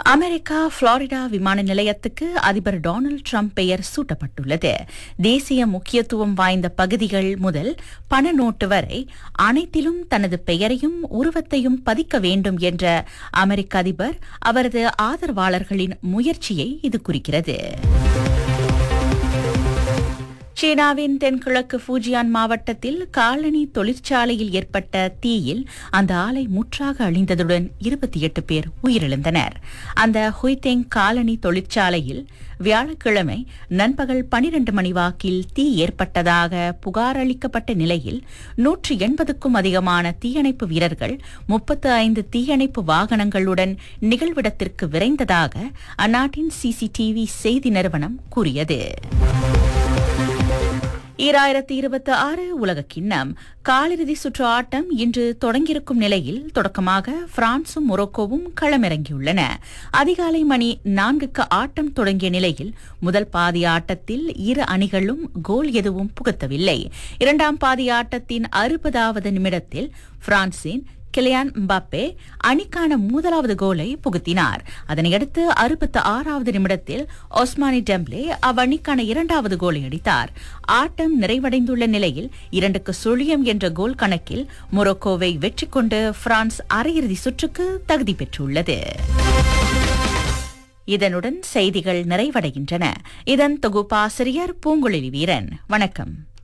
America Florida விமான நிலையத்துக்கு அதிபர் டொனால்டு ட்ரம்ப் பெயர் சூட்டப்பட்டுள்ளது தேசிய முக்கியத்துவம் வாய்ந்த பகுதிகள் முதல் பண நோட்டு வரை அனைத்திலும் தனது பெயரையும் உருவத்தையும் பதிக்க வேண்டும் என்ற அமெரிக்க அதிபர் அவரது ஆதரவாளர்களின் முயற்சியை இது குறிக்கிறது சீனாவின் தென்கிழக்கு ஃபூஜியான் மாவட்டத்தில் காலனி தொழிற்சாலையில் ஏற்பட்ட தீயில் அந்த ஆலை முற்றாக அழிந்ததுடன் இருபத்தி எட்டு பேர் உயிரிழந்தனர் அந்த ஹுய்தெங் காலனி தொழிற்சாலையில் வியாழக்கிழமை நண்பகல் பனிரண்டு மணி வாக்கில் தீ ஏற்பட்டதாக புகார் அளிக்கப்பட்ட நிலையில் நூற்றி எண்பதுக்கும் அதிகமான தீயணைப்பு வீரர்கள் முப்பத்து ஐந்து தீயணைப்பு வாகனங்களுடன் நிகழ்விடத்திற்கு விரைந்ததாக அந்நாட்டின் சிசிடிவி செய்தி நிறுவனம் கூறியது ஈராயிரத்தி இருபத்தி ஆறு உலக கிண்ணம் காலிறுதி சுற்று ஆட்டம் இன்று தொடங்கியிருக்கும் நிலையில் தொடக்கமாக பிரான்சும் மொரோக்கோவும் களமிறங்கியுள்ளன அதிகாலை மணி நான்குக்கு ஆட்டம் தொடங்கிய நிலையில் முதல் பாதி ஆட்டத்தில் இரு அணிகளும் கோல் எதுவும் புகுத்தவில்லை இரண்டாம் பாதி ஆட்டத்தின் அறுபதாவது நிமிடத்தில் பிரான்சின் கிலியான் mbappe அணிக்கான முதலாவது கோலை புகுத்தினார் அதனையடுத்து அறுபத்து ஆறாவது நிமிடத்தில் ஒஸ்மானி டெம்ப்ளே அவ்வணிக்கான இரண்டாவது கோலை அடித்தார் ஆட்டம் நிறைவடைந்துள்ள நிலையில் இரண்டுக்கு சுழியம் என்ற கோல் கணக்கில் மொரோக்கோவை வெற்றி கொண்டு பிரான்ஸ் அரையிறுதி சுற்றுக்கு தகுதி பெற்றுள்ளது இதனுடன் செய்திகள் நிறைவடைகின்றன இதன் தொகுப்பாசிரியர் பூங்குழலி வீரன் வணக்கம்